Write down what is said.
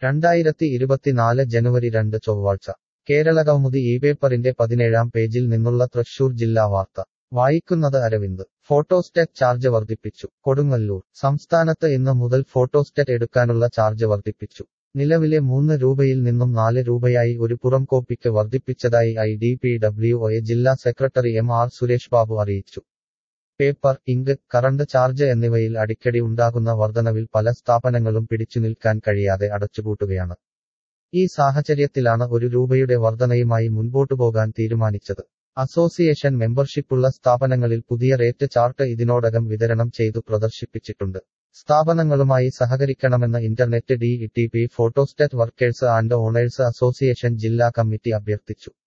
രണ്ടായിരത്തി ഇരുപത്തിനാല് ജനുവരി രണ്ട് ചൊവ്വാഴ്ച കേരളകൗമുദി ഈ പേപ്പറിന്റെ പതിനേഴാം പേജിൽ നിന്നുള്ള തൃശൂർ ജില്ലാ വാർത്ത വായിക്കുന്നത് അരവിന്ദ് ഫോട്ടോസ്റ്റെറ്റ് ചാർജ് വർദ്ധിപ്പിച്ചു കൊടുങ്ങല്ലൂർ സംസ്ഥാനത്ത് ഇന്ന് മുതൽ ഫോട്ടോസ്റ്റെറ്റ് എടുക്കാനുള്ള ചാർജ് വർദ്ധിപ്പിച്ചു നിലവിലെ മൂന്ന് രൂപയിൽ നിന്നും നാല് രൂപയായി ഒരു പുറം കോപ്പിക്ക് വർദ്ധിപ്പിച്ചതായി I D P W O ജില്ലാ secretary M R Suresh Babu അറിയിച്ചു പേപ്പർ ഇങ്ക് കറണ്ട് ചാർജ് എന്നിവയിൽ അടിക്കടി ഉണ്ടാകുന്ന വർധനവിൽ പല സ്ഥാപനങ്ങളും പിടിച്ചുനിൽക്കാൻ കഴിയാതെ അടച്ചുപൂട്ടുകയാണ് ഈ സാഹചര്യത്തിലാണ് ഒരു രൂപയുടെ വർധനയുമായി മുൻപോട്ടു പോകാൻ തീരുമാനിച്ചത് അസോസിയേഷൻ മെമ്പർഷിപ്പുള്ള സ്ഥാപനങ്ങളിൽ പുതിയ റേറ്റ് ചാർട്ട് ഇതിനോടകം വിതരണം ചെയ്തു പ്രദർശിപ്പിച്ചിട്ടുണ്ട് സ്ഥാപനങ്ങളുമായി സഹകരിക്കണമെന്ന് internet D T P photostat workers and owners association ജില്ലാ കമ്മിറ്റി അഭ്യർത്ഥിച്ചു